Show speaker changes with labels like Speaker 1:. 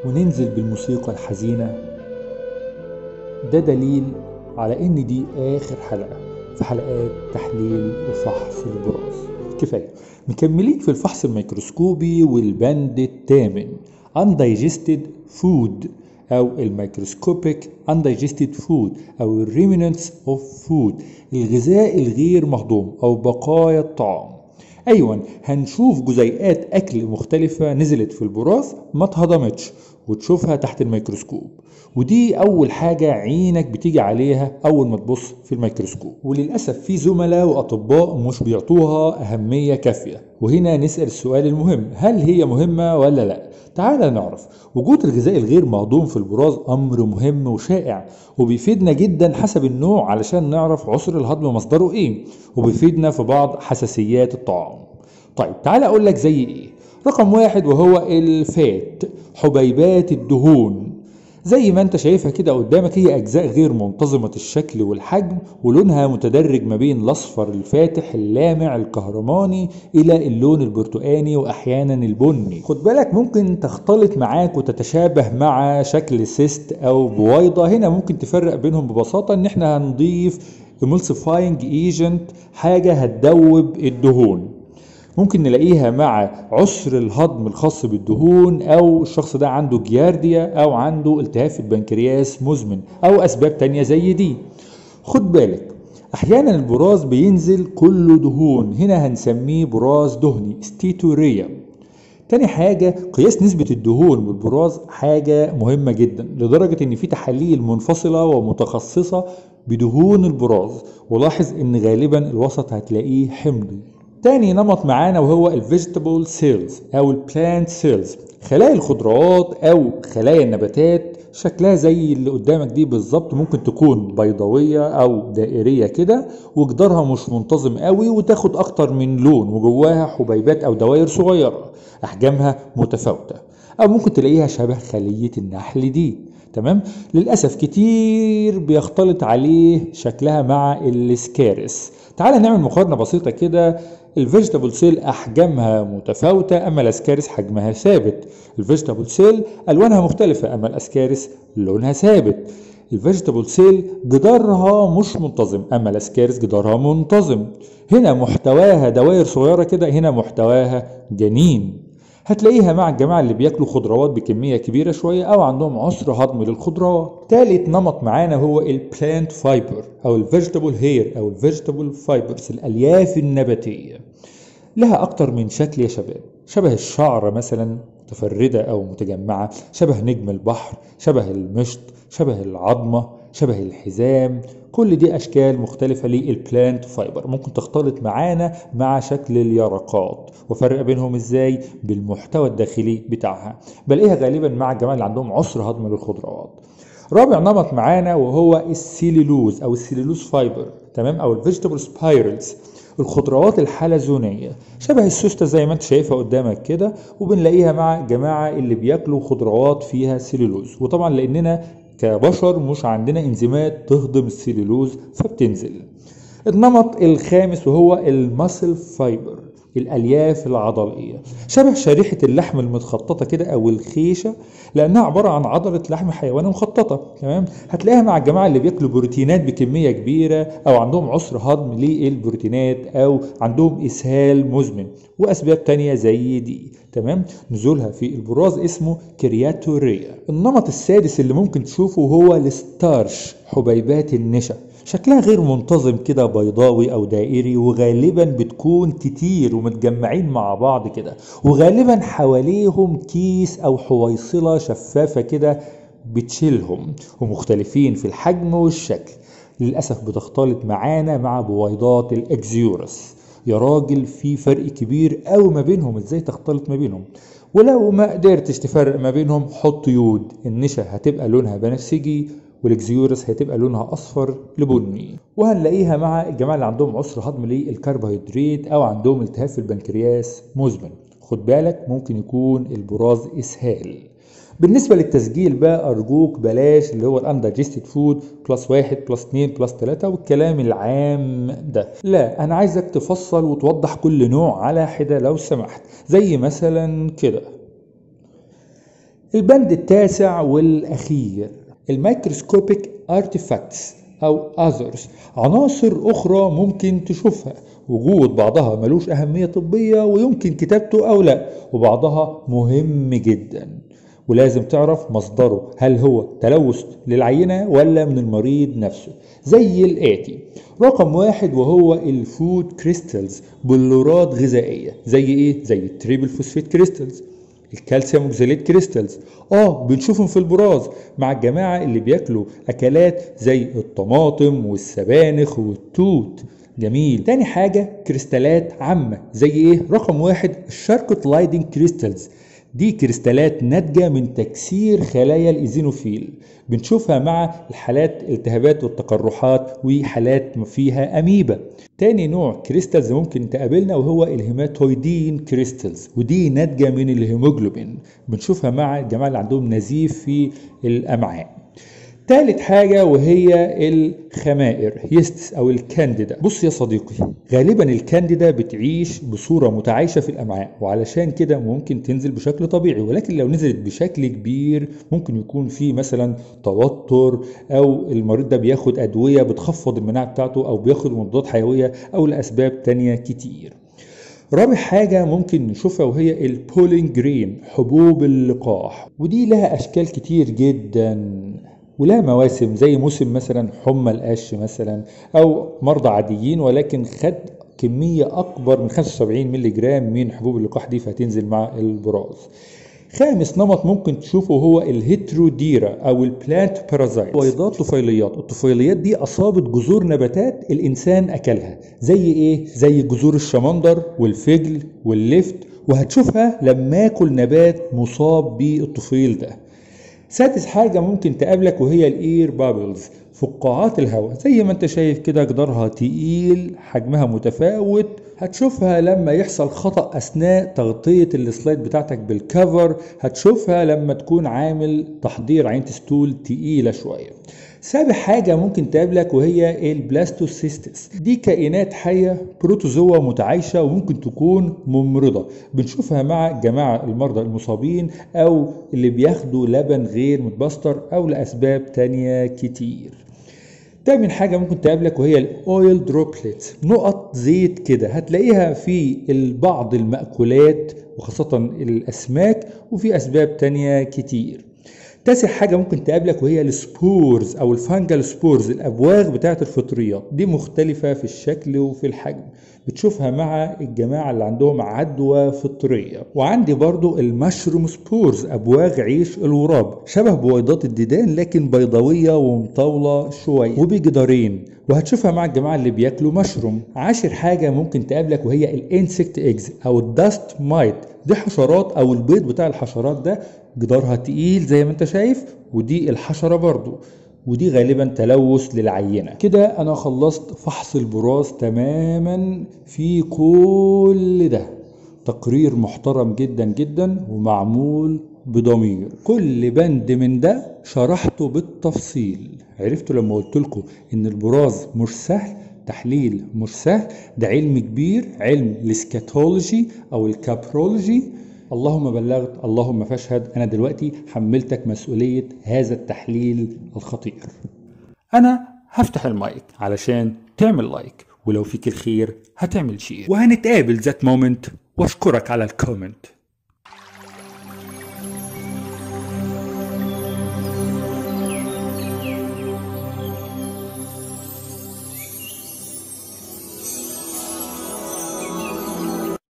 Speaker 1: وننزل بالموسيقى الحزينة ده دليل على إن دي آخر حلقة في حلقات تحليل وفحص البراز كفاية مكملين في الفحص الميكروسكوبي والبند الثامن undigested food أو الميكروسكوبيك undigested food أو remnants of food الغذاء الغير مهضوم أو بقايا الطعام أيوة هنشوف جزيئات أكل مختلفة نزلت في البراز ما اتهضمتش وتشوفها تحت الميكروسكوب ودي أول حاجة عينك بتيجي عليها أول ما تبص في الميكروسكوب وللأسف في زملاء وأطباء مش بيعطوها أهمية كافية وهنا نسأل السؤال المهم هل هي مهمة ولا لا تعال نعرف وجود الغذاء الغير مهضوم في البراز أمر مهم وشائع وبيفيدنا جدا حسب النوع علشان نعرف عسر الهضم مصدره إيه وبيفيدنا في بعض حساسيات الطعام طيب تعال أقول لك زي إيه رقم واحد وهو الفات حبيبات الدهون زي ما انت شايفها كده قدامك هي اجزاء غير منتظمة الشكل والحجم ولونها متدرج ما بين الاصفر الفاتح اللامع الكهرماني الى اللون البرتقاني واحيانا البني خد بالك ممكن تختلط معاك وتتشابه مع شكل سيست او بويضة هنا ممكن تفرق بينهم ببساطة ان احنا هنضيف emulsifying agent حاجة هتدوب الدهون ممكن نلاقيها مع عسر الهضم الخاص بالدهون او الشخص ده عنده جيارديا او عنده التهاب في البنكرياس مزمن او اسباب تانية زي دي خد بالك احيانا البراز بينزل كله دهون هنا هنسميه براز دهني ستيتوريا تاني حاجة قياس نسبة الدهون بالبراز حاجة مهمة جدا لدرجة ان في تحاليل منفصلة ومتخصصة بدهون البراز ولاحظ ان غالبا الوسط هتلاقيه حمضي تاني نمط معانا وهو الفيجيتابل سيلز او البلانت سيلز خلايا الخضروات او خلايا النباتات شكلها زي اللي قدامك دي بالظبط ممكن تكون بيضاوية او دائرية كده وجدارها مش منتظم قوي وتاخد اكتر من لون وجواها حبيبات او دوائر صغيرة احجامها متفاوتة او ممكن تلاقيها شبه خلية النحل دي تمام للاسف كتير بيختلط عليه شكلها مع السكارس تعال نعمل مقارنة بسيطة كده الفيجيتابل سيل احجامها متفاوته اما الاسكارس حجمها ثابت الفيجيتابل سيل الوانها مختلفه اما الاسكارس لونها ثابت الفيجيتابل سيل جدارها مش منتظم اما الاسكارس جدارها منتظم هنا محتواها دوائر صغيره كده هنا محتواها جنين هتلاقيها مع الجماعة اللي بياكلوا خضروات بكمية كبيرة شوية أو عندهم عسر هضم للخضروات. تالت نمط معانا هو البلانت فايبر أو الفيجيتابل هير أو الفيجيتابل فايبرز الألياف النباتية. لها أكتر من شكل يا شباب، شبه الشعر مثلا متفردة أو متجمعة، شبه نجم البحر، شبه المشط، شبه العظمة، شبه الحزام، كل دي اشكال مختلفه للبلانت فايبر ممكن تختلط معانا مع شكل اليرقات وفرق بينهم ازاي بالمحتوى الداخلي بتاعها بلاقيها غالبا مع الجماعه اللي عندهم عسر هضم للخضروات رابع نمط معانا وهو السيلولوز او السيلولوز فايبر تمام او الفيجيتابل سبايرلز الخضروات الحلزونيه شبه السوسته زي ما انت شايفها قدامك كده وبنلاقيها مع جماعه اللي بياكلوا خضروات فيها سيلولوز وطبعا لاننا كبشر مش عندنا انزيمات تهضم السليلوز فبتنزل النمط الخامس وهو الماسل فايبر الالياف العضليه شبه شريحه اللحم المتخططه كده او الخيشه لانها عباره عن عضله لحم حيواني مخططه تمام هتلاقيها مع الجماعه اللي بياكلوا بروتينات بكميه كبيره او عندهم عسر هضم للبروتينات او عندهم اسهال مزمن واسباب تانية زي دي تمام نزولها في البراز اسمه كرياتوريا النمط السادس اللي ممكن تشوفه هو الستارش حبيبات النشا شكلها غير منتظم كده بيضاوي او دائري وغالبا بتكون كتير ومتجمعين مع بعض كده وغالبا حواليهم كيس او حويصلة شفافة كده بتشيلهم ومختلفين في الحجم والشكل للأسف بتختلط معانا مع بويضات الأكزيورس يا راجل في فرق كبير قوي ما بينهم ازاي تختلط ما بينهم ولو ما قدرتش تفرق ما بينهم حط يود النشا هتبقى لونها بنفسجي والاكزيورس هتبقى لونها اصفر لبني وهنلاقيها مع الجماعه اللي عندهم عسر هضم للكربوهيدرات او عندهم التهاب في البنكرياس مزمن خد بالك ممكن يكون البراز اسهال بالنسبة للتسجيل بقى أرجوك بلاش اللي هو الأندايجستد فود بلس واحد بلس اتنين بلس تلاتة والكلام العام ده لا أنا عايزك تفصل وتوضح كل نوع على حدة لو سمحت زي مثلا كده البند التاسع والأخير الميكروسكوبيك ارتيفاكتس أو others عناصر أخرى ممكن تشوفها وجود بعضها ملوش أهمية طبية ويمكن كتابته أو لا وبعضها مهم جدا ولازم تعرف مصدره هل هو تلوث للعينة ولا من المريض نفسه زي الآتي رقم واحد وهو الفود كريستالز بلورات غذائية زي ايه؟ زي التريبل فوسفيت كريستالز الكالسيوم اوكزاليت كريستالز اه بنشوفهم في البراز مع الجماعة اللي بياكلوا اكلات زي الطماطم والسبانخ والتوت جميل تاني حاجة كريستالات عامة زي ايه رقم واحد الشاركوت لايدنج كريستالز دي كريستالات ناتجة من تكسير خلايا الإيزينوفيل بنشوفها مع الحالات الالتهابات والتقرحات وحالات فيها أميبا تاني نوع كريستالز ممكن تقابلنا وهو الهيماتويدين كريستالز ودي ناتجة من الهيموجلوبين بنشوفها مع الجماعة اللي عندهم نزيف في الأمعاء تالت حاجة وهي الخمائر يستس أو الكانديدا بص يا صديقي غالبا الكانديدا بتعيش بصورة متعايشة في الأمعاء وعلشان كده ممكن تنزل بشكل طبيعي ولكن لو نزلت بشكل كبير ممكن يكون في مثلا توتر أو المريض ده بياخد أدوية بتخفض المناعة بتاعته أو بياخد مضادات حيوية أو لأسباب تانية كتير رابع حاجة ممكن نشوفها وهي البولينج جرين حبوب اللقاح ودي لها أشكال كتير جدا ولها مواسم زي موسم مثلا حمى القش مثلا او مرضى عاديين ولكن خد كمية أكبر من 75 مللي جرام من حبوب اللقاح دي فهتنزل مع البراز خامس نمط ممكن تشوفه هو الهيتروديرا او البلانت بارازايت بيضات طفيليات الطفيليات دي اصابت جذور نباتات الانسان اكلها زي ايه زي جذور الشمندر والفجل واللفت وهتشوفها لما اكل نبات مصاب بالطفيل ده سادس حاجة ممكن تقابلك وهي الاير بابلز فقاعات الهواء زي ما انت شايف كده جدارها تقيل حجمها متفاوت هتشوفها لما يحصل خطأ أثناء تغطية السلايد بتاعتك بالكفر هتشوفها لما تكون عامل تحضير عينة ستول تقيلة شوية سابع حاجة ممكن تقابلك وهي البلاستوسيستس دي كائنات حية بروتوزوا متعايشة وممكن تكون ممرضة بنشوفها مع جماعة المرضى المصابين أو اللي بياخدوا لبن غير متبستر أو لأسباب تانية كتير تامن حاجة ممكن تقابلك وهي الاويل دروبلت نقط زيت كده هتلاقيها في بعض المأكولات وخاصة الأسماك وفي أسباب تانية كتير تاسع حاجة ممكن تقابلك وهي السبورز أو الفانجل سبورز الأبواغ بتاعة الفطريات دي مختلفة في الشكل وفي الحجم بتشوفها مع الجماعة اللي عندهم عدوى فطرية وعندي برضو المشروم سبورز أبواغ عيش الوراب شبه بويضات الديدان لكن بيضاوية ومطاولة شوية وبجدارين وهتشوفها مع الجماعة اللي بياكلوا مشروم عاشر حاجة ممكن تقابلك وهي الانسكت ايجز أو الداست مايت دي حشرات أو البيض بتاع الحشرات ده جدارها تقيل زي ما انت شايف ودي الحشرة برضو ودي غالبا تلوث للعينة كده انا خلصت فحص البراز تماما في كل ده تقرير محترم جدا جدا ومعمول بضمير كل بند من ده شرحته بالتفصيل عرفتوا لما قلت لكم ان البراز مش سهل تحليل مش سهل ده علم كبير علم السكاتولوجي او الكابرولوجي اللهم بلغت اللهم فاشهد انا دلوقتي حملتك مسؤولية هذا التحليل الخطير انا هفتح المايك علشان تعمل لايك ولو فيك الخير هتعمل شير وهنتقابل ذات مومنت واشكرك على الكومنت